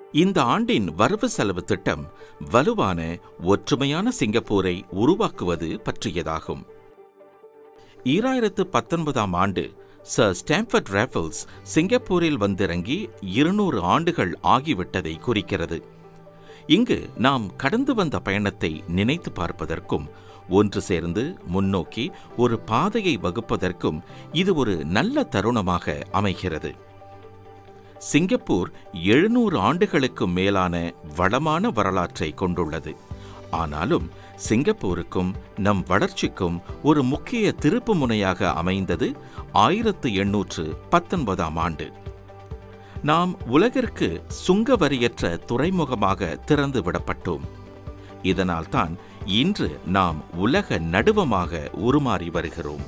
இந்த ஆண்டின் வரவு செலவு திட்டம் வலுவான ஒற்றுமையான சிங்கப்பூரை உருவாக்குவது பற்றியதாகும் ஈராயிரத்து பத்தொன்பதாம் ஆண்டு சர் ஸ்டாம்ஃபர்ட் ரேஃபிள்ஸ் சிங்கப்பூரில் வந்திறங்கி இருநூறு ஆண்டுகள் ஆகிவிட்டதை குறிக்கிறது இங்கு நாம் கடந்து வந்த பயணத்தை நினைத்து பார்ப்பதற்கும் ஒன்று சேர்ந்து முன்னோக்கி ஒரு பாதையை வகுப்பதற்கும் இது ஒரு நல்ல தருணமாக அமைகிறது சிங்கப்பூர் எழுநூறு ஆண்டுகளுக்கு மேலான வளமான வரலாற்றை கொண்டுள்ளது ஆனாலும் சிங்கப்பூருக்கும் நம் வளர்ச்சிக்கும் ஒரு முக்கிய திருப்பு முனையாக அமைந்தது ஆயிரத்து எண்ணூற்று பத்தொன்பதாம் ஆண்டு நாம் உலகிற்கு சுங்க வரியற்ற துறைமுகமாக திறந்து விடப்பட்டோம் இதனால்தான் இன்று நாம் உலக நடுவமாக உருமாறி வருகிறோம்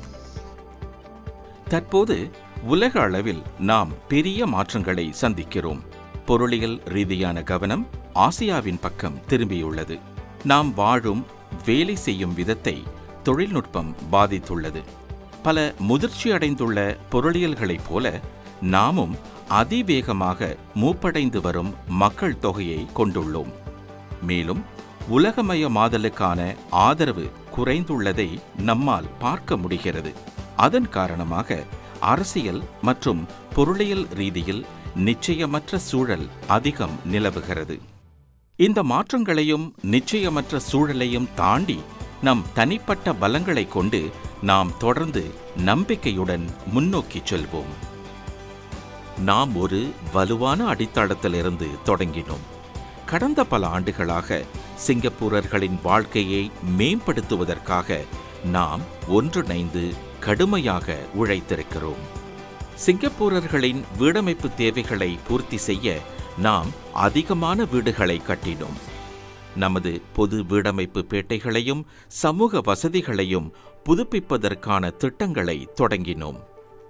தற்போது உலக அளவில் நாம் பெரிய மாற்றங்களை சந்திக்கிறோம் பொருளியல் ரீதியான கவனம் ஆசியாவின் பக்கம் திரும்பியுள்ளது நாம் வாழும் வேலை செய்யும் விதத்தை தொழில்நுட்பம் பாதித்துள்ளது பல முதிர்ச்சியடைந்துள்ள பொருளியல்களைப் போல நாமும் அதிவேகமாக மூப்படைந்து வரும் மக்கள் தொகையை கொண்டுள்ளோம் மேலும் உலகமயமாதலுக்கான ஆதரவு குறைந்துள்ளதை நம்மால் பார்க்க முடிகிறது அதன் காரணமாக அரசியல் மற்றும் பொருளியல் ரீதியில் நிச்சயமற்ற சூழல் அதிகம் நிலவுகிறது இந்த மாற்றங்களையும் நிச்சயமற்ற சூழலையும் தாண்டி நம் தனிப்பட்ட பலங்களை கொண்டு நாம் தொடர்ந்து நம்பிக்கையுடன் முன்னோக்கிச் செல்வோம் நாம் ஒரு வலுவான அடித்தளத்திலிருந்து தொடங்கினோம் கடந்த பல ஆண்டுகளாக சிங்கப்பூரர்களின் வாழ்க்கையை மேம்படுத்துவதற்காக நாம் ஒன்றிணைந்து கடுமையாக உழைத்திருக்கிறோம் சிங்கப்பூரர்களின் வீடமைப்பு தேவைகளை பூர்த்தி செய்ய நாம் அதிகமான வீடுகளை கட்டினோம் நமது பொது வீடமைப்பு பேட்டைகளையும் சமூக வசதிகளையும் புதுப்பிப்பதற்கான திட்டங்களை தொடங்கினோம்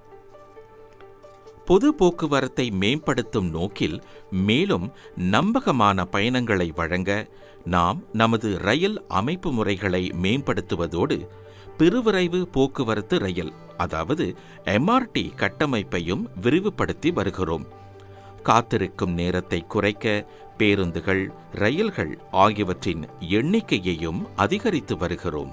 பொது போக்குவரத்தை மேம்படுத்தும் நோக்கில் மேலும் நம்பகமான பயணங்களை வழங்க நாம் நமது ரயில் அமைப்பு முறைகளை மேம்படுத்துவதோடு பெருவிரைவு போக்குவரத்து ரயில் அதாவது எம்ஆர்டி கட்டமைப்பையும் விரிவுபடுத்தி வருகிறோம் காத்திருக்கும் நேரத்தை குறைக்க பேருந்துகள் ரயில்கள் ஆகியவற்றின் எண்ணிக்கையையும் அதிகரித்து வருகிறோம்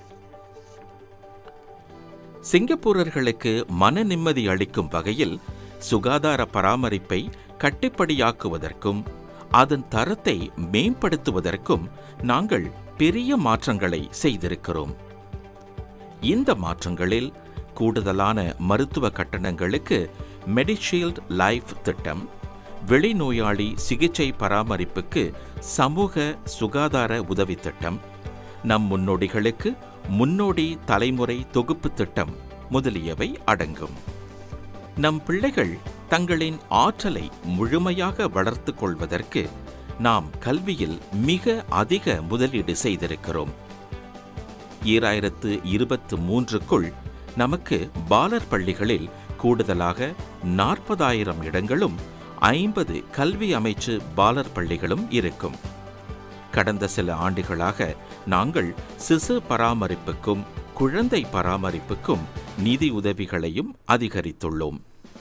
சிங்கப்பூரர்களுக்கு மன நிம்மதி அளிக்கும் வகையில் சுகாதார பராமரிப்பை கட்டிப்படியாக்குவதற்கும் அதன் தரத்தை மேம்படுத்துவதற்கும் நாங்கள் பெரிய மாற்றங்களை செய்திருக்கிறோம் இந்த மாற்றங்களில் கூடுதலான மருத்துவ கட்டணங்களுக்கு மெடிஷீல்ட் லைஃப் திட்டம் வெளிநோயாளி சிகிச்சை பராமரிப்புக்கு சமூக சுகாதார உதவி திட்டம் நம் முன்னோடிகளுக்கு முன்னோடி தலைமுறை தொகுப்பு திட்டம் முதலியவை அடங்கும் நம் பிள்ளைகள் தங்களின் ஆற்றலை முழுமையாக வளர்த்து கொள்வதற்கு நாம் கல்வியில் மிக அதிக முதலீடு செய்திருக்கிறோம் ஈராயிரத்து இருபத்து மூன்றுக்குள் நமக்கு பாலர் பள்ளிகளில் கூடுதலாக நாற்பதாயிரம் இடங்களும் ஐம்பது கல்வி அமைச்சு பாலர் பள்ளிகளும் இருக்கும் கடந்த சில ஆண்டுகளாக நாங்கள் சிசு பராமரிப்புக்கும் குழந்தை பராமரிப்புக்கும் நிதி உதவிகளையும் அதிகரித்துள்ளோம்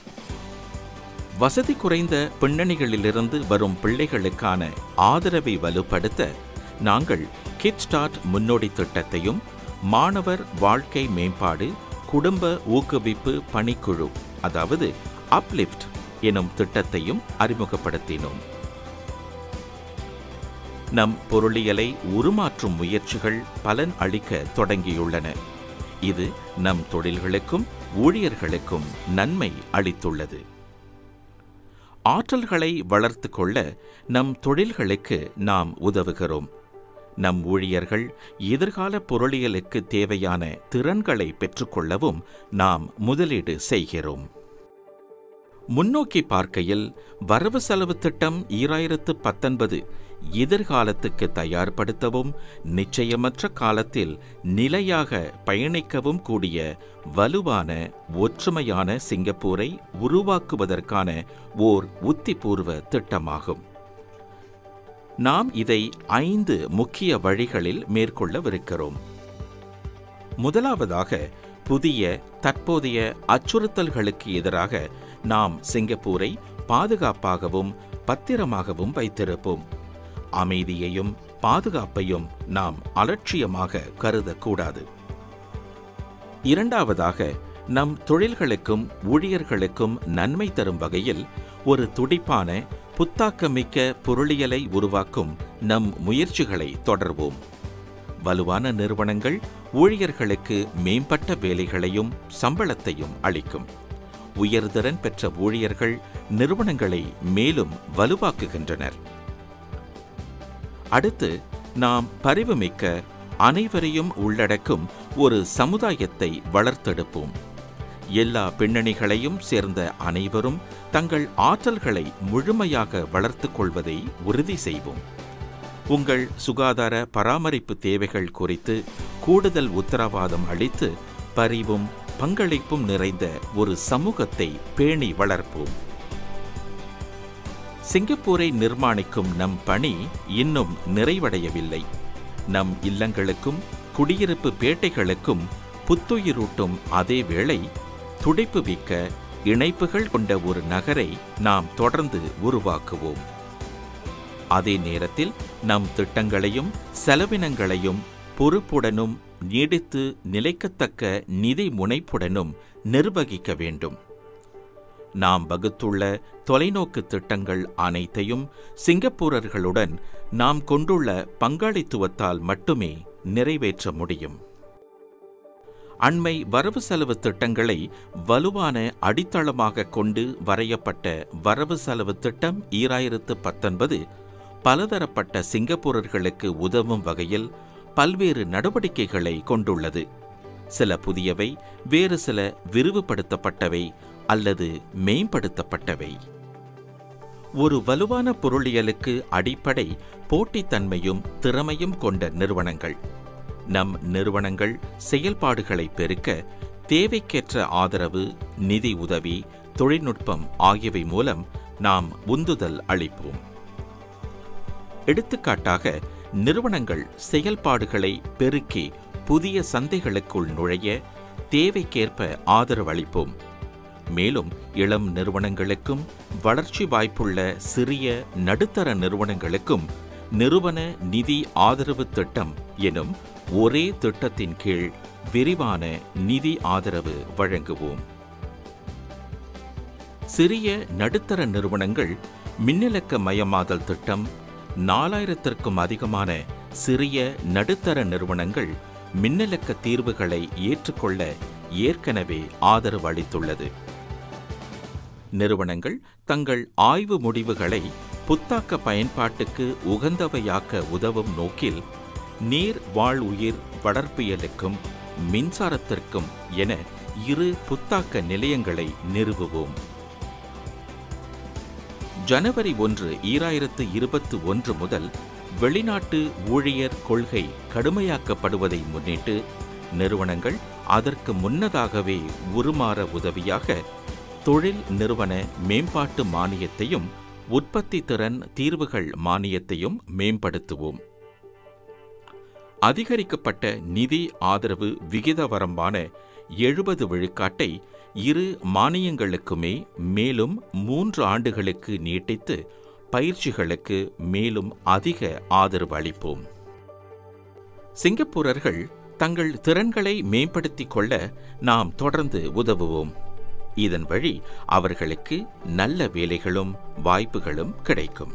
வசதி குறைந்த பின்னணிகளிலிருந்து வரும் பிள்ளைகளுக்கான ஆதரவை வலுப்படுத்த நாங்கள் கிட் ஸ்டார்ட் முன்னோடி திட்டத்தையும் மாணவர் வாழ்க்கை மேம்பாடு குடும்ப ஊக்குவிப்பு பணிக்குழு அதாவது அப்லிஃப்ட் எனும் திட்டத்தையும் அறிமுகப்படுத்தினோம் நம் பொருளியலை உருமாற்றும் முயற்சிகள் பலன் அளிக்க தொடங்கியுள்ளன இது நம் தொழில்களுக்கும் ஊழியர்களுக்கும் நன்மை அளித்துள்ளது ஆற்றல்களை வளர்த்து கொள்ள நம் தொழில்களுக்கு நாம் உதவுகிறோம் நம் ஊழியர்கள் எதிர்கால பொருளியலுக்கு தேவையான திறன்களை பெற்றுக்கொள்ளவும் நாம் முதலீடு செய்கிறோம் முன்னோக்கி பார்க்கையில் வரவு செலவு திட்டம் ஈராயிரத்து பத்தொன்பது எதிர்காலத்துக்கு தயார்படுத்தவும் நிச்சயமற்ற காலத்தில் நிலையாக பயணிக்கவும் கூடிய வலுவான ஒற்றுமையான சிங்கப்பூரை உருவாக்குவதற்கான ஓர் உத்திபூர்வ திட்டமாகும் நாம் இதை ஐந்து முக்கிய வழிகளில் மேற்கொள்ளவிருக்கிறோம் முதலாவதாக புதிய தற்போதைய அச்சுறுத்தல்களுக்கு எதிராக நாம் சிங்கப்பூரை பாதுகாப்பாகவும் பத்திரமாகவும் வைத்திருப்போம் அமைதியையும் பாதுகாப்பையும் நாம் அலட்சியமாக கருதக்கூடாது இரண்டாவதாக நம் தொழில்களுக்கும் ஊழியர்களுக்கும் நன்மை தரும் வகையில் ஒரு துடிப்பான புத்தாக்கமிக்க பொருளியலை உருவாக்கும் நம் முயற்சிகளை தொடர்வோம் வலுவான நிறுவனங்கள் ஊழியர்களுக்கு மேம்பட்ட வேலைகளையும் சம்பளத்தையும் அளிக்கும் உயர்திறன் பெற்ற ஊழியர்கள் நிறுவனங்களை மேலும் வலுவாக்குகின்றனர் அடுத்து நாம் பரிவுமிக்க அனைவரையும் உள்ளடக்கும் ஒரு சமுதாயத்தை வளர்த்தெடுப்போம் எல்லா பின்னணிகளையும் சேர்ந்த அனைவரும் தங்கள் ஆற்றல்களை முழுமையாக வளர்த்துக் கொள்வதை உறுதி செய்வோம் உங்கள் சுகாதார பராமரிப்பு தேவைகள் குறித்து கூடுதல் உத்தரவாதம் அளித்து பரிவும் பங்களிப்பும் நிறைந்த ஒரு சமூகத்தை பேணி வளர்ப்போம் சிங்கப்பூரை நிர்மாணிக்கும் நம் பணி இன்னும் நிறைவடையவில்லை நம் இல்லங்களுக்கும் குடியிருப்பு பேட்டைகளுக்கும் புத்துயிரூட்டும் அதே வேளை துடிப்புவிக்க இணைப்புகள் கொண்ட ஒரு நகரை நாம் தொடர்ந்து உருவாக்குவோம் அதே நேரத்தில் நம் திட்டங்களையும் செலவினங்களையும் பொறுப்புடனும் நீடித்து நிலைக்கத்தக்க நிதி முனைப்புடனும் நிர்வகிக்க வேண்டும் நாம் வகுத்துள்ள தொலைநோக்கு திட்டங்கள் அனைத்தையும் சிங்கப்பூரர்களுடன் நாம் கொண்டுள்ள பங்காளித்துவத்தால் மட்டுமே நிறைவேற்ற முடியும் அண்மை வரவு செலவு திட்டங்களை வலுவான அடித்தளமாக கொண்டு வரையப்பட்ட வரவு செலவு திட்டம் ஈராயிரத்து பத்தொன்பது பலதரப்பட்ட சிங்கப்பூரர்களுக்கு உதவும் வகையில் பல்வேறு நடவடிக்கைகளை கொண்டுள்ளது சில புதியவை வேறு சில விரிவுபடுத்தப்பட்டவை அல்லது மேம்படுத்தப்பட்டவை ஒரு வலுவான பொருளியலுக்கு அடிப்படை போட்டித்தன்மையும் திறமையும் கொண்ட நிறுவனங்கள் நம் நிறுவனங்கள் செயல்பாடுகளை பெருக்க தேவைக்கேற்ற ஆதரவு நிதி உதவி தொழில்நுட்பம் ஆகியவை மூலம் நாம் உந்துதல் அளிப்போம் எடுத்துக்காட்டாக நிறுவனங்கள் செயல்பாடுகளை பெருக்கி புதிய சந்தைகளுக்குள் நுழைய தேவைக்கேற்ப ஆதரவு அளிப்போம் மேலும் இளம் நிறுவனங்களுக்கும் வளர்ச்சி வாய்ப்புள்ள சிறிய நடுத்தர நிறுவனங்களுக்கும் நிறுவன நிதி ஆதரவு திட்டம் எனும் ஒரே திட்டத்தின் கீழ் விரிவான நிதி ஆதரவு வழங்குவோம் சிறிய நடுத்தர நிறுவனங்கள் மின்னிலக்க மயமாதல் திட்டம் நாலாயிரத்திற்கும் அதிகமான சிறிய நடுத்தர நிறுவனங்கள் மின்னிலக்க தீர்வுகளை ஏற்றுக்கொள்ள ஏற்கனவே ஆதரவு அளித்துள்ளது நிறுவனங்கள் தங்கள் ஆய்வு முடிவுகளை புத்தாக்க பயன்பாட்டுக்கு உகந்தவையாக்க உதவும் நோக்கில் நீர் வாழ் உயிர் வளர்ப்பியலுக்கும் மின்சாரத்திற்கும் என இரு புத்தாக்க நிலையங்களை நிறுவுவோம் ஜனவரி ஒன்று ஈராயிரத்து இருபத்து ஒன்று முதல் வெளிநாட்டு ஊழியர் கொள்கை கடுமையாக்கப்படுவதை முன்னிட்டு நிறுவனங்கள் அதற்கு முன்னதாகவே உருமாற உதவியாக தொழில் நிறுவன மேம்பாட்டு மானியத்தையும் உற்பத்தி திறன் தீர்வுகள் மானியத்தையும் மேம்படுத்துவோம் அதிகரிக்கப்பட்ட நிதி ஆதரவு விகித வரம்பான எழுபது விழுக்காட்டை இரு மானியங்களுக்குமே மேலும் மூன்று ஆண்டுகளுக்கு நீட்டித்து பயிற்சிகளுக்கு மேலும் அதிக ஆதரவு அளிப்போம் சிங்கப்பூரர்கள் தங்கள் திறன்களை மேம்படுத்திக் கொள்ள நாம் தொடர்ந்து உதவுவோம் இதன் வழி அவர்களுக்கு நல்ல வேலைகளும் வாய்ப்புகளும் கிடைக்கும்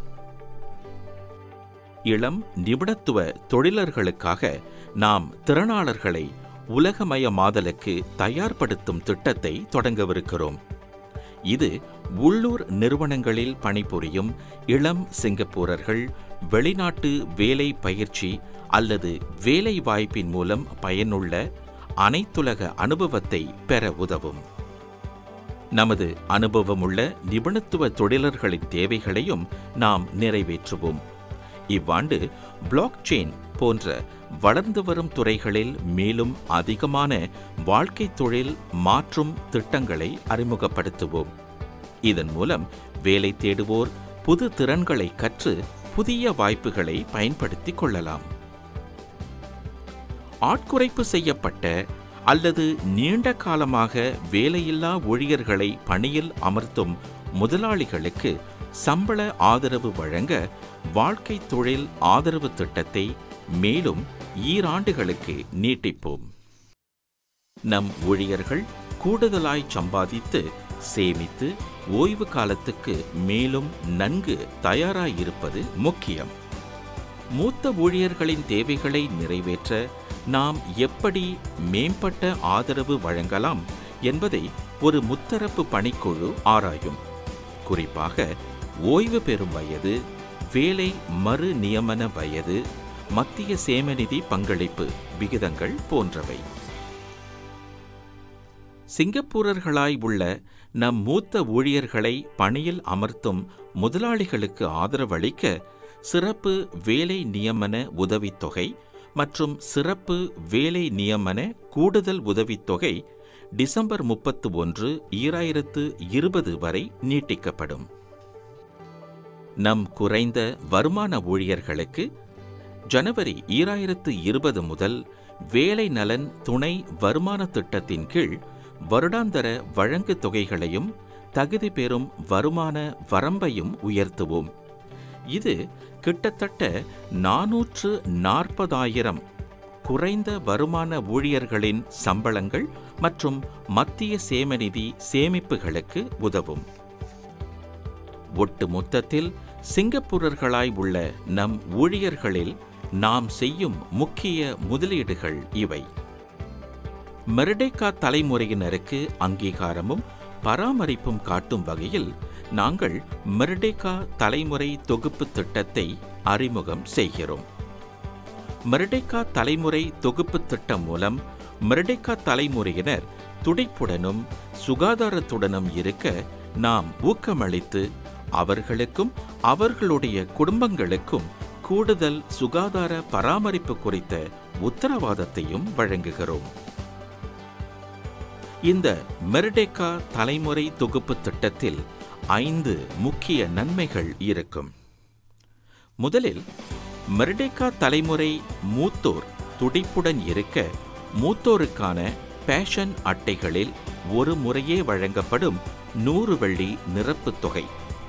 இளம் நிபுணத்துவ தொழிலர்களுக்காக நாம் திறனாளர்களை உலகமயமாதலுக்கு தயார்படுத்தும் திட்டத்தை தொடங்கவிருக்கிறோம் இது உள்ளூர் நிறுவனங்களில் பணிபுரியும் இளம் சிங்கப்பூரர்கள் வெளிநாட்டு வேலை பயிற்சி அல்லது வேலை வாய்ப்பின் மூலம் பயனுள்ள அனைத்துலக அனுபவத்தை பெற உதவும் நமது அனுபவமுள்ள நிபுணத்துவ தொழிலர்களின் தேவைகளையும் நாம் நிறைவேற்றுவோம் இவ்வாண்டு பிளாக் செயின் போன்ற வளர்ந்து வரும் துறைகளில் மேலும் அதிகமான வாழ்க்கை தொழில் மாற்றும் திட்டங்களை அறிமுகப்படுத்துவோம் இதன் மூலம் வேலை தேடுவோர் புது திறன்களை கற்று புதிய வாய்ப்புகளை பயன்படுத்திக் கொள்ளலாம் ஆட்குறைப்பு செய்யப்பட்ட அல்லது நீண்ட காலமாக வேலையில்லா ஊழியர்களை பணியில் அமர்த்தும் முதலாளிகளுக்கு சம்பள ஆதரவு வழங்க வாழ்க்கை தொழில் ஆதரவு திட்டத்தை மேலும் ஈராண்டுகளுக்கு நீட்டிப்போம் நம் ஊழியர்கள் கூடுதலாய் சம்பாதித்து சேமித்து ஓய்வு காலத்துக்கு மேலும் நன்கு தயாராயிருப்பது முக்கியம் மூத்த ஊழியர்களின் தேவைகளை நிறைவேற்ற நாம் எப்படி மேம்பட்ட ஆதரவு வழங்கலாம் என்பதை ஒரு முத்தரப்பு பணிக்குழு ஆராயும் குறிப்பாக ஓய்வு பெறும் வயது வேலை மறு நியமன வயது மத்திய சேமநிதி பங்களிப்பு விகிதங்கள் போன்றவை சிங்கப்பூரர்களாய் உள்ள நம் மூத்த ஊழியர்களை பணியில் அமர்த்தும் முதலாளிகளுக்கு ஆதரவளிக்க சிறப்பு வேலை நியமன உதவித்தொகை மற்றும் சிறப்பு வேலை நியமன கூடுதல் உதவித்தொகை டிசம்பர் முப்பத்து ஒன்று ஈராயிரத்து இருபது வரை நீட்டிக்கப்படும் நம் குறைந்த வருமான ஊழியர்களுக்கு ஜனவரி ஈராயிரத்து இருபது முதல் வேலை நலன் துணை வருமான திட்டத்தின் கீழ் வருடாந்தர வழங்கு தொகைகளையும் தகுதி பெறும் வருமான வரம்பையும் உயர்த்துவோம் இது கிட்டத்தட்ட நாநூற்று நாற்பதாயிரம் குறைந்த வருமான ஊழியர்களின் சம்பளங்கள் மற்றும் மத்திய சேமநிதி சேமிப்புகளுக்கு உதவும் ஒட்டு மொத்தத்தில் சிங்கப்பூரர்களாய் உள்ள நம் ஊழியர்களில் நாம் செய்யும் முக்கிய முதலீடுகள் இவை மெர்டேக்கா தலைமுறையினருக்கு அங்கீகாரமும் பராமரிப்பும் காட்டும் வகையில் நாங்கள் மெர்டேக்கா தலைமுறை தொகுப்பு திட்டத்தை அறிமுகம் செய்கிறோம் மெர்டேக்கா தலைமுறை தொகுப்பு திட்டம் மூலம் மெர்டேக்கா தலைமுறையினர் துடிப்புடனும் சுகாதாரத்துடனும் இருக்க நாம் ஊக்கமளித்து அவர்களுக்கும் அவர்களுடைய குடும்பங்களுக்கும் கூடுதல் சுகாதார பராமரிப்பு குறித்த உத்தரவாதத்தையும் வழங்குகிறோம் இந்த மெர்டேக்கா தலைமுறை தொகுப்பு திட்டத்தில் ஐந்து முக்கிய நன்மைகள் இருக்கும் முதலில் மெர்டேக்கா தலைமுறை மூத்தோர் துடிப்புடன் இருக்க மூத்தோருக்கான பேஷன் அட்டைகளில் ஒரு முறையே வழங்கப்படும் நூறு வெள்ளி நிரப்புத் தொகை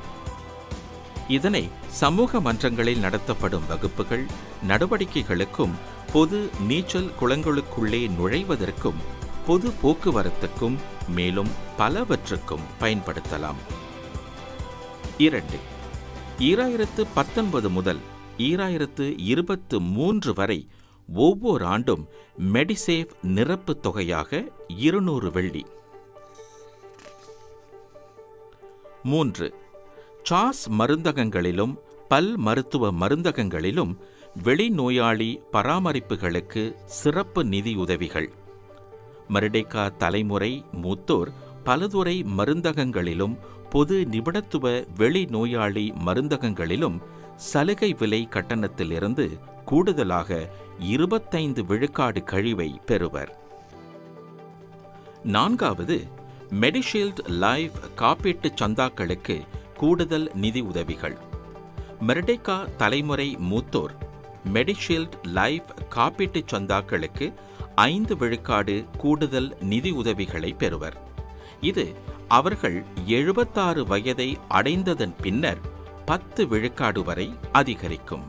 இதனை சமூக மன்றங்களில் நடத்தப்படும் வகுப்புகள் நடவடிக்கைகளுக்கும் பொது நீச்சல் குளங்களுக்குள்ளே நுழைவதற்கும் பொது போக்குவரத்துக்கும் மேலும் பலவற்றுக்கும் பயன்படுத்தலாம் இரண்டு ஈராயிரத்து பத்தொன்பது முதல் ஈராயிரத்து இருபத்து மூன்று வரை ஒவ்வொரு ஆண்டும் மெடிசேவ் நிரப்பு தொகையாக இருநூறு வெள்ளி மூன்று சாஸ் மருந்தகங்களிலும் பல் மருத்துவ மருந்தகங்களிலும் வெளிநோயாளி பராமரிப்புகளுக்கு சிறப்பு நிதியுதவிகள் மருடேக்கா தலைமுறை மூத்தோர் பலதுறை மருந்தகங்களிலும் பொது நிபுணத்துவ வெளிநோயாளி மருந்தகங்களிலும் சலுகை விலை கட்டணத்திலிருந்து கூடுதலாக இருபத்தைந்து விழுக்காடு கழிவை பெறுவர் நான்காவது மெடிஷீல்ட் லைஃப் காப்பீட்டுச் சந்தாக்களுக்கு கூடுதல் நிதி உதவிகள் மெர்டேக்கா தலைமுறை மூத்தோர் மெடிஷீல்ட் லைஃப் காப்பீட்டுச் சந்தாக்களுக்கு ஐந்து விழுக்காடு கூடுதல் நிதி உதவிகளை பெறுவர் இது அவர்கள் எழுபத்தாறு வயதை அடைந்ததன் பின்னர் பத்து விழுக்காடு வரை அதிகரிக்கும்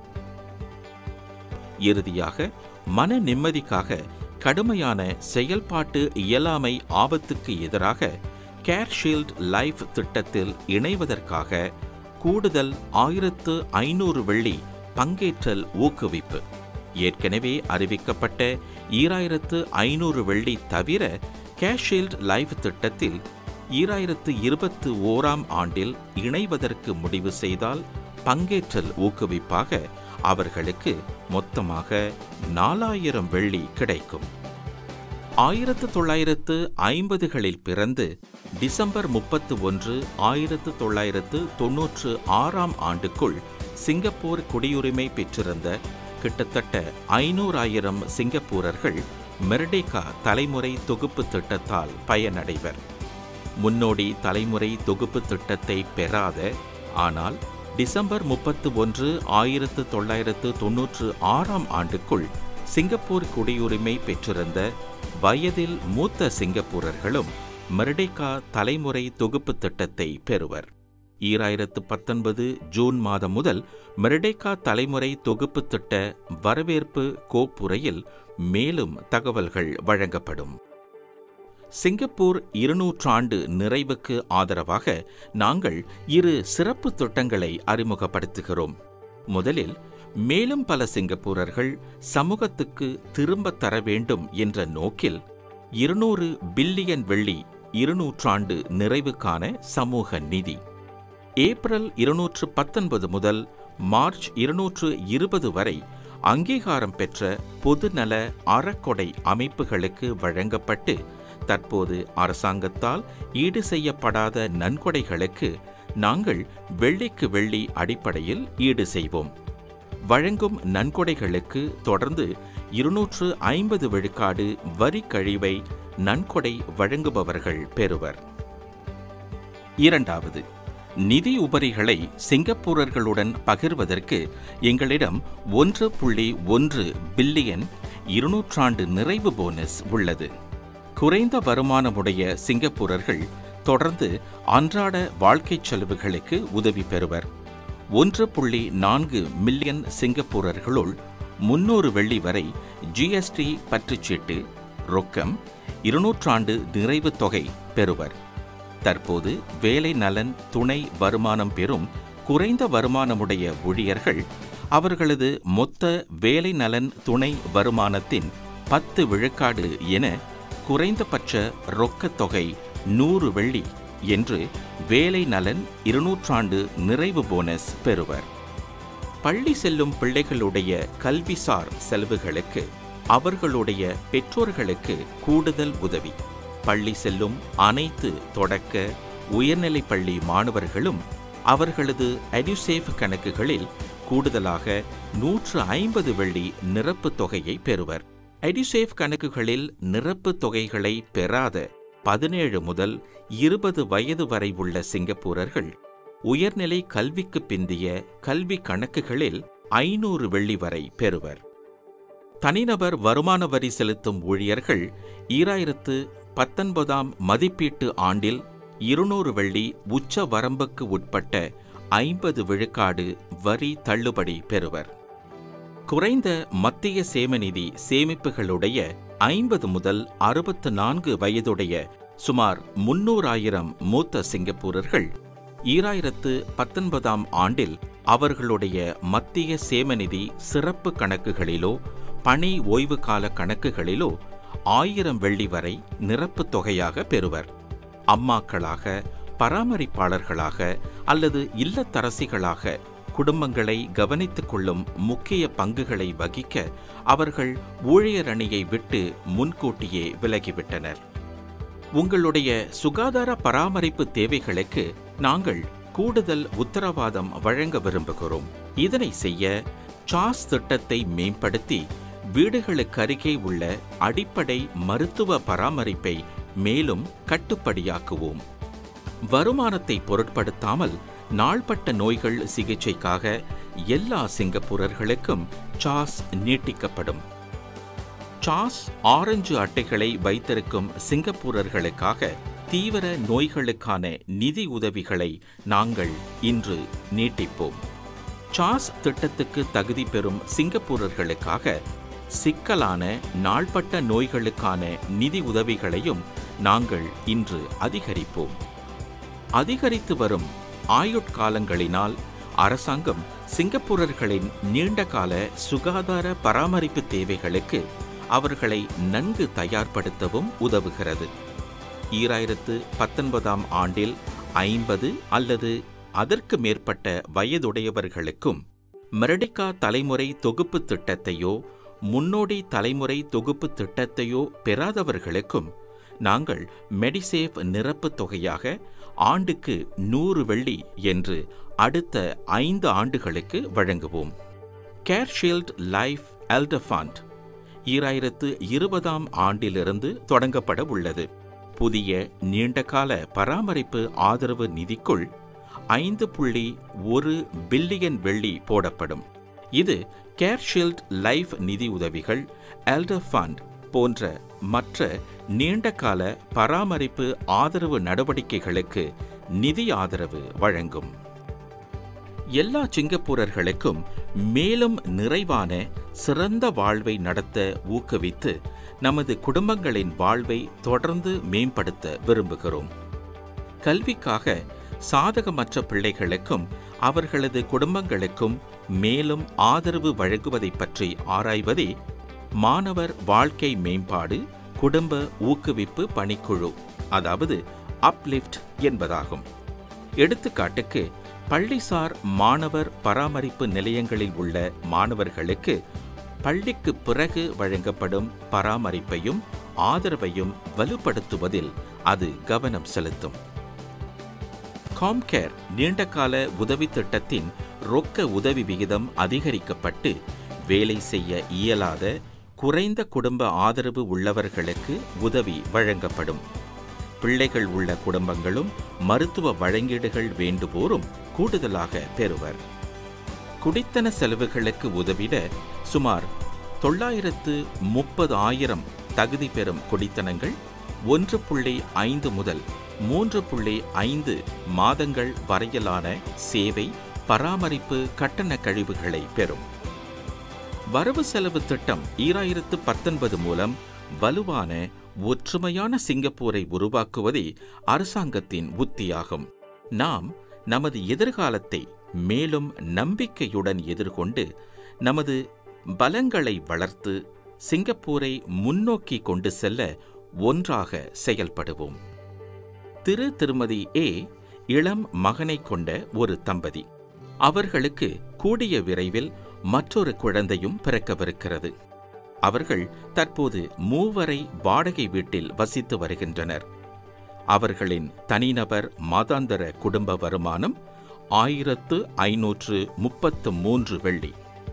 இறுதியாக மன நிம்மதிக்காக கடுமையான செயல்பாட்டு இயலாமை ஆபத்துக்கு எதிராக கேர்ஷீல்ட் லைஃப் திட்டத்தில் இணைவதற்காக கூடுதல் ஆயிரத்து ஐநூறு வெள்ளி பங்கேற்றல் ஊக்குவிப்பு ஏற்கனவே அறிவிக்கப்பட்ட ஈராயிரத்து ஐநூறு வெள்ளி தவிர கேஷீல்ட் லைஃப் திட்டத்தில் ஈராயிரத்து இருபத்து ஓராம் ஆண்டில் இணைவதற்கு முடிவு செய்தால் பங்கேற்றல் ஊக்குவிப்பாக அவர்களுக்கு மொத்தமாக நாலாயிரம் வெள்ளி கிடைக்கும் ஆயிரத்து தொள்ளாயிரத்து ஐம்பதுகளில் பிறந்து டிசம்பர் முப்பத்து ஒன்று ஆயிரத்து தொள்ளாயிரத்து தொன்னூற்று ஆறாம் ஆண்டுக்குள் சிங்கப்பூர் குடியுரிமை பெற்றிருந்த கிட்டத்தட்ட ஐநூறாயிரம் சிங்கப்பூரர்கள் மெர்டேகா தலைமுறை தொகுப்பு திட்டத்தால் பயனடைவர் முன்னோடி தலைமுறை தொகுப்பு திட்டத்தை பெறாத ஆனால் டிசம்பர் முப்பத்து ஒன்று ஆயிரத்து தொள்ளாயிரத்து தொன்னூற்று ஆறாம் ஆண்டுக்குள் சிங்கப்பூர் குடியுரிமை பெற்றிருந்த வயதில் மூத்த சிங்கப்பூரர்களும் மெர்டேகா தலைமுறை தொகுப்பு திட்டத்தை பெறுவர் ஈராயிரத்து பத்தொன்பது ஜூன் மாதம் முதல் மெர்டேக்கா தலைமுறை தொகுப்பு திட்ட வரவேற்பு கோப்புரையில் மேலும் தகவல்கள் வழங்கப்படும் சிங்கப்பூர் இருநூற்றாண்டு நிறைவுக்கு ஆதரவாக நாங்கள் இரு சிறப்பு திட்டங்களை அறிமுகப்படுத்துகிறோம் முதலில் மேலும் பல சிங்கப்பூரர்கள் சமூகத்துக்கு திரும்பத் தர வேண்டும் என்ற நோக்கில் இருநூறு பில்லியன் வெள்ளி இருநூற்றாண்டு நிறைவுக்கான சமூக நிதி ஏப்ரல் இருநூற்று பத்தொன்பது முதல் மார்ச் இருநூற்று இருபது வரை அங்கீகாரம் பெற்ற பொதுநல அறக்கொடை அமைப்புகளுக்கு வழங்கப்பட்டு தற்போது அரசாங்கத்தால் ஈடு செய்யப்படாத நன்கொடைகளுக்கு நாங்கள் வெள்ளிக்கு வெள்ளி அடிப்படையில் ஈடு செய்வோம் வழங்கும் நன்கொடைகளுக்கு தொடர்ந்து இருநூற்று ஐம்பது விழுக்காடு வரி கழிவை நன்கொடை வழங்குபவர்கள் பெறுவர் இரண்டாவது நிதி உபரிகளை சிங்கப்பூரர்களுடன் பகிர்வதற்கு எங்களிடம் ஒன்று புள்ளி ஒன்று பில்லியன் இருநூற்றாண்டு நிறைவு போனஸ் உள்ளது குறைந்த வருமானமுடைய சிங்கப்பூரர்கள் தொடர்ந்து அன்றாட வாழ்க்கைச் செலவுகளுக்கு உதவி பெறுவர் ஒன்று புள்ளி நான்கு மில்லியன் சிங்கப்பூரர்களுள் முன்னூறு வெள்ளி வரை ஜிஎஸ்டி பற்றுச்சீட்டு ரொக்கம் இருநூற்றாண்டு நிறைவு தொகை பெறுவர் தற்போது வேலை நலன் துணை வருமானம் பெறும் குறைந்த வருமானமுடைய ஊழியர்கள் அவர்களது மொத்த வேலை நலன் துணை வருமானத்தின் பத்து விழுக்காடு என குறைந்தபட்ச ரொக்கத் தொகை நூறு வெள்ளி என்று வேலை நலன் இருநூற்றாண்டு நிறைவு போனஸ் பெறுவர் பள்ளி செல்லும் பிள்ளைகளுடைய கல்விசார் செலவுகளுக்கு அவர்களுடைய பெற்றோர்களுக்கு கூடுதல் உதவி பள்ளி செல்லும் அனைத்து தொடக்க உயர்நிலைப் பள்ளி மாணவர்களும் அவர்களது எடியூசேஃப் கணக்குகளில் கூடுதலாக நூற்று ஐம்பது வெள்ளி நிரப்பு தொகையை பெறுவர் எடியூசேஃப் கணக்குகளில் நிரப்பு தொகைகளை பெறாத பதினேழு முதல் இருபது வயது வரை உள்ள சிங்கப்பூரர்கள் உயர்நிலை கல்விக்கு பிந்திய கல்வி கணக்குகளில் ஐநூறு வெள்ளி வரை பெறுவர் தனிநபர் வருமான வரி செலுத்தும் ஊழியர்கள் ஈராயிரத்து பத்தொன்பதாம் மதிப்பீட்டு ஆண்டில் இருநூறு வெள்ளி உச்ச வரம்புக்கு உட்பட்ட ஐம்பது விழுக்காடு வரி தள்ளுபடி பெறுவர் குறைந்த மத்திய சேமநிதி சேமிப்புகளுடைய ஐம்பது முதல் அறுபத்து நான்கு வயதுடைய சுமார் முன்னூறாயிரம் மூத்த சிங்கப்பூரர்கள் ஈராயிரத்து பத்தொன்பதாம் ஆண்டில் அவர்களுடைய மத்திய சேமநிதி சிறப்பு கணக்குகளிலோ பணி ஓய்வு கால கணக்குகளிலோ ஆயிரம் வெள்ளி வரை நிரப்பு தொகையாக பெறுவர் அம்மாக்களாக பராமரிப்பாளர்களாக அல்லது இல்லத்தரசிகளாக குடும்பங்களை கவனித்துக் கொள்ளும் முக்கிய பங்குகளை வகிக்க அவர்கள் ஊழியர் அணியை விட்டு முன்கூட்டியே விலகிவிட்டனர் உங்களுடைய சுகாதார பராமரிப்பு தேவைகளுக்கு நாங்கள் கூடுதல் உத்தரவாதம் வழங்க விரும்புகிறோம் இதனை செய்ய சாஸ் திட்டத்தை மேம்படுத்தி வீடுகளுக்கருகே உள்ள அடிப்படை மருத்துவ பராமரிப்பை மேலும் கட்டுப்படியாக்குவோம் வருமானத்தை பொருட்படுத்தாமல் நாள்பட்ட நோய்கள் சிகிச்சைக்காக எல்லா சிங்கப்பூரர்களுக்கும் சாஸ் நீட்டிக்கப்படும் சாஸ் ஆரஞ்சு அட்டைகளை வைத்திருக்கும் சிங்கப்பூரர்களுக்காக தீவிர நோய்களுக்கான நிதி உதவிகளை நாங்கள் இன்று நீட்டிப்போம் சாஸ் திட்டத்துக்கு தகுதி பெறும் சிங்கப்பூரர்களுக்காக சிக்கலான நாள்பட்ட நோய்களுக்கான நிதி உதவிகளையும் நாங்கள் இன்று அதிகரிப்போம் அதிகரித்து வரும் ஆயுட்காலங்களினால் அரசாங்கம் சிங்கப்பூரர்களின் நீண்டகால சுகாதார பராமரிப்பு தேவைகளுக்கு அவர்களை நன்கு தயார்படுத்தவும் உதவுகிறது ஈராயிரத்து பத்தொன்பதாம் ஆண்டில் ஐம்பது அல்லது அதற்கு மேற்பட்ட வயதுடையவர்களுக்கும் மெரடிகா தலைமுறை தொகுப்பு திட்டத்தையோ முன்னோடி தலைமுறை தொகுப்பு திட்டத்தையோ பெறாதவர்களுக்கும் நாங்கள் மெடிசேவ் நிரப்பு தொகையாக ஆண்டுக்கு நூறு வெள்ளி என்று அடுத்த ஐந்து ஆண்டுகளுக்கு வழங்குவோம் கேர்ஷீல்ட் லைஃப் எல்டர் ஃபண்ட் ஈராயிரத்து இருபதாம் ஆண்டிலிருந்து தொடங்கப்பட உள்ளது புதிய நீண்டகால பராமரிப்பு ஆதரவு நிதிக்குள் ஐந்து புள்ளி ஒரு பில்லியன் வெள்ளி போடப்படும் இது கேர்ஷீல்ட் லைஃப் நிதி உதவிகள் எல்டர் ஃபண்ட் போன்ற மற்ற நீண்டகால பராமரிப்பு ஆதரவு நடவடிக்கைகளுக்கு நிதி ஆதரவு வழங்கும் எல்லா சிங்கப்பூரர்களுக்கும் மேலும் நிறைவான சிறந்த வாழ்வை நடத்த ஊக்குவித்து நமது குடும்பங்களின் வாழ்வை தொடர்ந்து மேம்படுத்த விரும்புகிறோம் கல்விக்காக சாதகமற்ற பிள்ளைகளுக்கும் அவர்களது குடும்பங்களுக்கும் மேலும் ஆதரவு வழங்குவதை பற்றி ஆராய்வதே மாணவர் வாழ்க்கை மேம்பாடு குடும்ப ஊக்குவிப்பு பணிக்குழு அதாவது அப்லிஃப்ட் என்பதாகும் எடுத்துக்காட்டுக்கு பள்ளிசார் மாணவர் பராமரிப்பு நிலையங்களில் உள்ள மாணவர்களுக்கு பள்ளிக்கு பிறகு வழங்கப்படும் பராமரிப்பையும் ஆதரவையும் வலுப்படுத்துவதில் அது கவனம் செலுத்தும் காம்கேர் நீண்டகால உதவி திட்டத்தின் ரொக்க உதவி விகிதம் அதிகரிக்கப்பட்டு வேலை செய்ய இயலாத குறைந்த குடும்ப ஆதரவு உள்ளவர்களுக்கு உதவி வழங்கப்படும் பிள்ளைகள் உள்ள குடும்பங்களும் மருத்துவ வழங்கீடுகள் வேண்டுவோரும் கூடுதலாக பெறுவர் குடித்தன செலவுகளுக்கு உதவிட சுமார் தொள்ளாயிரத்து முப்பது ஆயிரம் தகுதி பெறும் குடித்தனங்கள் ஒன்று புள்ளி ஐந்து முதல் மூன்று புள்ளி ஐந்து மாதங்கள் வரையிலான சேவை பராமரிப்பு கட்டண கழிவுகளை பெறும் வரவு செலவு திட்டம் ஈராயிரத்து பத்தொன்பது மூலம் வலுவான ஒற்றுமையான சிங்கப்பூரை உருவாக்குவதே அரசாங்கத்தின் உத்தியாகும் நாம் நமது எதிர்காலத்தை மேலும் நம்பிக்கையுடன் எதிர்கொண்டு நமது பலங்களை வளர்த்து சிங்கப்பூரை முன்னோக்கி கொண்டு செல்ல ஒன்றாக செயல்படுவோம் திரு திருமதி ஏ இளம் மகனை கொண்ட ஒரு தம்பதி அவர்களுக்கு கூடிய விரைவில் மற்றொரு குழந்தையும் பிறக்கவிருக்கிறது அவர்கள் தற்போது மூவரை வாடகை வீட்டில் வசித்து வருகின்றனர் அவர்களின் தனிநபர் மாதாந்தர குடும்ப வருமானம் ஆயிரத்து ஐநூற்று முப்பத்து மூன்று வெள்ளி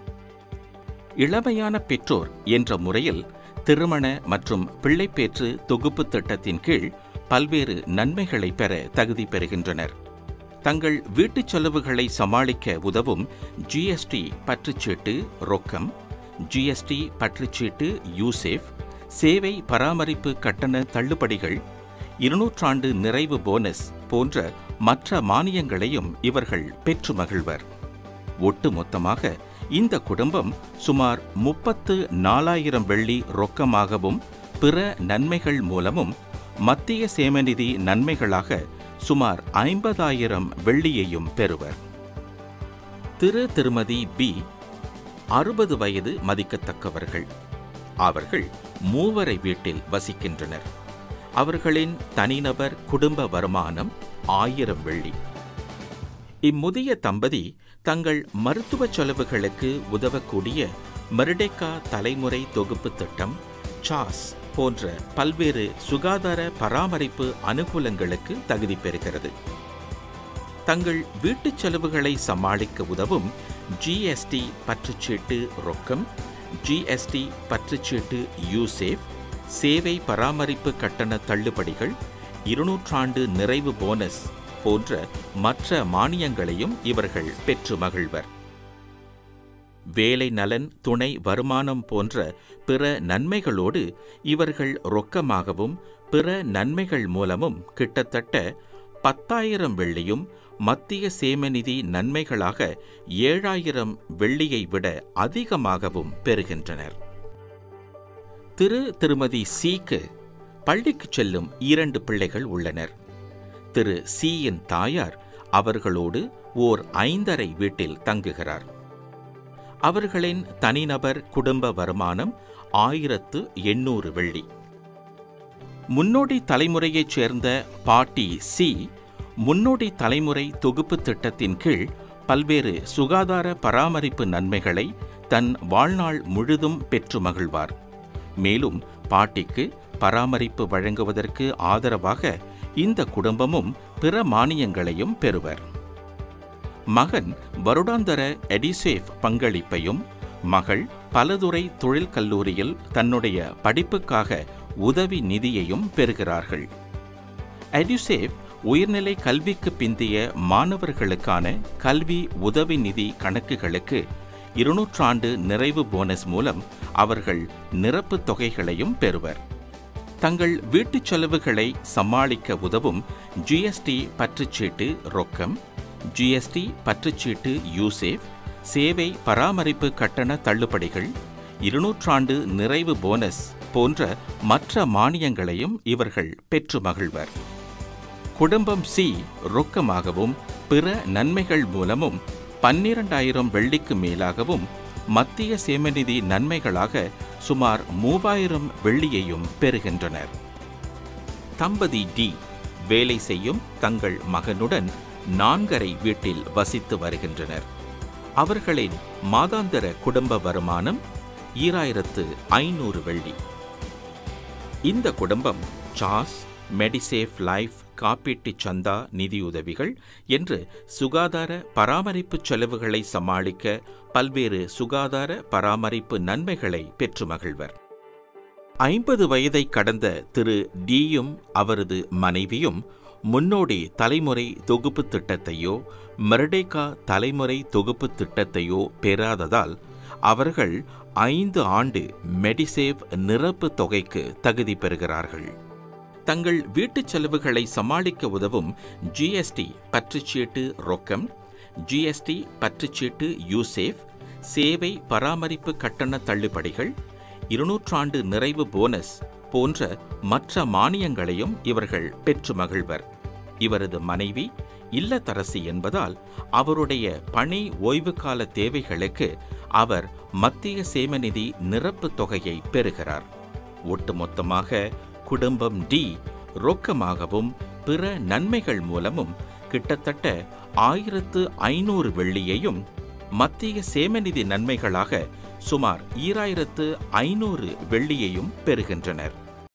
இளமையான பெற்றோர் என்ற முறையில் திருமண மற்றும் பிள்ளைப்பேற்று தொகுப்பு திட்டத்தின் கீழ் பல்வேறு நன்மைகளை பெற தகுதி பெறுகின்றனர் தங்கள் வீட்டுச் செலவுகளை சமாளிக்க உதவும் ஜிஎஸ்டி பற்றுச்சீட்டு ரொக்கம் ஜிஎஸ்டி பற்றுச்சீட்டு யூசேஃப் சேவை பராமரிப்பு கட்டண தள்ளுபடிகள் இருநூற்றாண்டு நிறைவு போனஸ் போன்ற மற்ற மானியங்களையும் இவர்கள் பெற்று மகிழ்வர் ஒட்டுமொத்தமாக இந்த குடும்பம் சுமார் முப்பத்து நாலாயிரம் வெள்ளி ரொக்கமாகவும் பிற நன்மைகள் மூலமும் மத்திய சேமநிதி நன்மைகளாக சுமார் ஐம்பதாயிரம் வெள்ளியையும் பெறுவர் திரு திருமதி பி அறுபது வயது மதிக்கத்தக்கவர்கள் அவர்கள் மூவரை வீட்டில் வசிக்கின்றனர் அவர்களின் தனிநபர் குடும்ப வருமானம் ஆயிரம் வெள்ளி இம்முதிய தம்பதி தங்கள் மருத்துவ செலவுகளுக்கு உதவக்கூடிய மெர்டேக்கா தலைமுறை தொகுப்பு திட்டம் சாஸ் போன்ற பல்வேறு சுகாதார பராமரிப்பு அனுகூலங்களுக்கு தகுதி பெறுகிறது தங்கள் வீட்டுச் செலவுகளை சமாளிக்க உதவும் ஜிஎஸ்டி பற்றுச்சீட்டு ரொக்கம் ஜிஎஸ்டி பற்றுச்சீட்டு யூசேஃப் சேவை பராமரிப்பு கட்டண தள்ளுபடிகள் இருநூற்றாண்டு நிறைவு போனஸ் போன்ற மற்ற மானியங்களையும் இவர்கள் பெற்று மகிழ்வர் வேலை நலன் துணை வருமானம் போன்ற பிற நன்மைகளோடு இவர்கள் ரொக்கமாகவும் பிற நன்மைகள் மூலமும் கிட்டத்தட்ட பத்தாயிரம் வெள்ளியும் மத்திய சேமநிதி நன்மைகளாக ஏழாயிரம் வெள்ளியை விட அதிகமாகவும் பெறுகின்றனர் திரு திருமதி சிக்கு பள்ளிக்கு செல்லும் இரண்டு பிள்ளைகள் உள்ளனர் திரு சியின் தாயார் அவர்களோடு ஓர் ஐந்தரை வீட்டில் தங்குகிறார் அவர்களின் தனிநபர் குடும்ப வருமானம் ஆயிரத்து எண்ணூறு வெள்ளி முன்னோடி தலைமுறையைச் சேர்ந்த பாட்டி சி முன்னோடி தலைமுறை தொகுப்பு திட்டத்தின் கீழ் பல்வேறு சுகாதார பராமரிப்பு நன்மைகளை தன் வாழ்நாள் முழுதும் பெற்று மகிழ்வார் மேலும் பாட்டிக்கு பராமரிப்பு வழங்குவதற்கு ஆதரவாக இந்த குடும்பமும் பிற மானியங்களையும் பெறுவர் மகன் வருடாந்தர எடிசேஃப் பங்களிப்பையும் மகள் பலதுறை தொழில் கல்லூரியில் தன்னுடைய படிப்புக்காக உதவி நிதியையும் பெறுகிறார்கள் எடிசேஃப் உயர்நிலை கல்விக்கு பிந்திய மாணவர்களுக்கான கல்வி உதவி நிதி கணக்குகளுக்கு இருநூற்றாண்டு நிறைவு போனஸ் மூலம் அவர்கள் நிரப்பு தொகைகளையும் பெறுவர் தங்கள் வீட்டுச் செலவுகளை சமாளிக்க உதவும் ஜிஎஸ்டி பற்றுச்சீட்டு ரொக்கம் ஜிஎஸ்டி பற்றுச்சீட்டு யூசேஃப் சேவை பராமரிப்பு கட்டண தள்ளுபடிகள் இருநூற்றாண்டு நிறைவு போனஸ் போன்ற மற்ற மானியங்களையும் இவர்கள் பெற்று மகிழ்வர் குடும்பம் சி ரொக்கமாகவும் பிற நன்மைகள் மூலமும் பன்னிரண்டாயிரம் வெள்ளிக்கு மேலாகவும் மத்திய சேமநிதி நன்மைகளாக சுமார் மூவாயிரம் வெள்ளியையும் பெறுகின்றனர் தம்பதி டி வேலை செய்யும் தங்கள் மகனுடன் நான்கரை வீட்டில் வசித்து வருகின்றனர் அவர்களின் மாதாந்திர குடும்ப வருமானம் ஈராயிரத்து ஐநூறு வெள்ளி இந்த குடும்பம் சாஸ் மெடிசேஃப் லைஃப் காப்பீட்டுச் சந்தா நிதியுதவிகள் என்று சுகாதார பராமரிப்பு செலவுகளை சமாளிக்க பல்வேறு சுகாதார பராமரிப்பு நன்மைகளை பெற்று மகிழ்வர் ஐம்பது வயதை கடந்த திரு டியும் அவரது மனைவியும் முன்னோடி தலைமுறை தொகுப்பு திட்டத்தையோ மெர்டேகா தலைமுறை தொகுப்பு திட்டத்தையோ பெறாததால் அவர்கள் ஐந்து ஆண்டு மெடிசேவ் நிரப்பு தொகைக்கு தகுதி பெறுகிறார்கள் தங்கள் வீட்டுச் செலவுகளை சமாளிக்க உதவும் ஜிஎஸ்டி பற்றுச்சீட்டு ரொக்கம் ஜிஎஸ்டி பற்றுச்சீட்டு யூசேஃப் சேவை பராமரிப்பு கட்டண தள்ளுபடிகள் இருநூற்றாண்டு நிறைவு போனஸ் போன்ற மற்ற மானியங்களையும் இவர்கள் பெற்று மகிழ்வர் இவரது மனைவி இல்லத்தரசி என்பதால் அவருடைய பணி ஓய்வுகால தேவைகளுக்கு அவர் மத்திய சேமநிதி நிரப்பு தொகையை பெறுகிறார் ஒட்டுமொத்தமாக குடும்பம் டி ரொக்கமாகவும் பிற நன்மைகள் மூலமும் கிட்டத்தட்ட ஆயிரத்து ஐநூறு வெள்ளியையும் மத்திய சேமநிதி நன்மைகளாக சுமார் ஈராயிரத்து ஐநூறு வெள்ளியையும் பெறுகின்றனர்